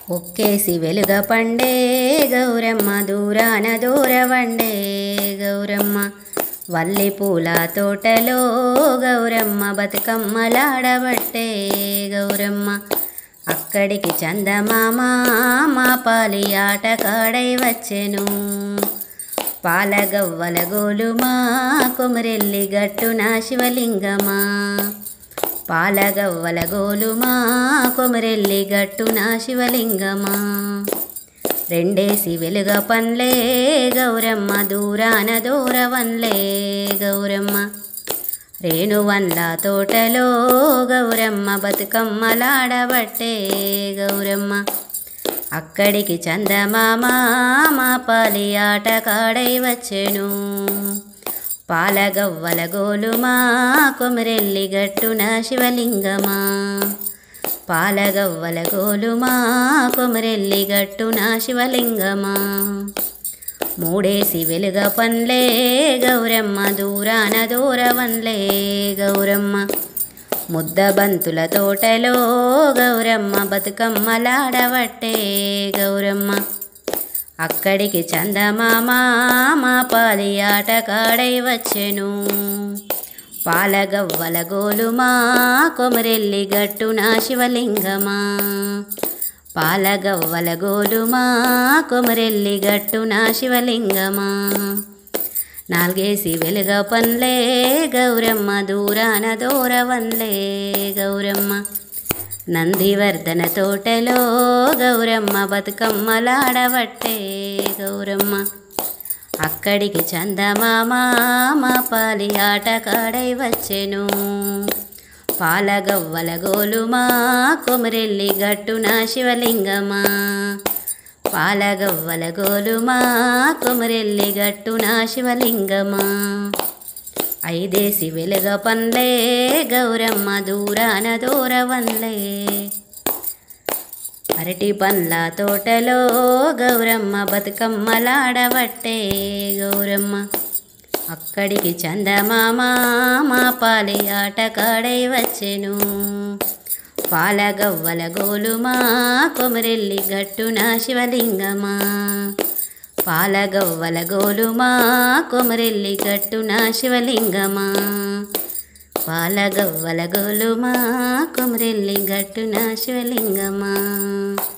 ఒక్కేసి వెలుగ పండే గౌరమ్మ దూరాన దూరవండే గౌరమ్మ వల్లి పూల తోటలో గౌరమ్మ బతుకమ్మలాడబట్టే గౌరమ్మ అక్కడికి చందమామ మా పాలి ఆట కాడై వచ్చెను పాలగవ్వల గోలుమా కొమరెల్లి గట్టున శివలింగమా పాలగవ్వల గోలుమా కొమరెల్లి గట్టున శివలింగమా రెండేసి వెలుగ పన్లే గౌరమ్మ దూరాన దూరవన్లే గౌరమ్మ రేణువన్ల తోటలో గౌరమ్మ బతుకమ్మలాడబట్టే గౌరమ్మ అక్కడికి చందమామ మా పాలి ఆట కాడై వచ్చెను పాలగవ్వల గోలుమా కొమరెల్లి గట్టున శివలింగమా పాలగవ్వల గోలుమా కొమరెల్లి గట్టున శివలింగమా మూడేసి వెలుగ పన్లే గౌరమ్మ దూరాన దూరవన్లే గౌరమ్మ ముద్దబంతుల తోటలో గౌరమ్మ బతుకమ్మలాడవట్టే గౌరమ్మ అక్కడికి చందమామ మా పాలి ఆట కాడై వచ్చెను పాలగవ్వల గోలుమా కొమరెల్లి గట్టున శివలింగమా పాలగవ్వల గోలుమా కొమరెల్లి గట్టున శివలింగమా నాలుగేసి వెలుగ పన్లే గౌరమ్మ దూరాన దూరవన్లే గౌరమ్మ నందివర్ధన తోటలో గౌరమ్మ బతుకమ్మలాడబట్టే గౌరమ్మ అక్కడికి చందమామ మా పాలి ఆట కాడై వచ్చెను పాలగవ్వల గోలుమా కొమరెల్లి గట్టున శివలింగమా పాలగవ్వల గోలుమా కొమరెల్లి గట్టున శివలింగమా ఐదేసి వెలుగ పన్లే గౌరమ్మ దూరాన దూరవన్లే అరటి పండ్ల తోటలో గౌరమ్మ బతుకమ్మలాడబట్టే గౌరమ్మ అక్కడికి చందమామ మా పాలి ఆట కాడై వచ్చెను పాలగవ్వల గోలుమా కొమరెల్లి గట్టున శివలింగమా పాలగవ్వల గోలుమా కొమరెల్లి గట్టున శివలింగమా పాలగవ్వల గోలుమా కొమరెల్లి గట్టున శివలింగమా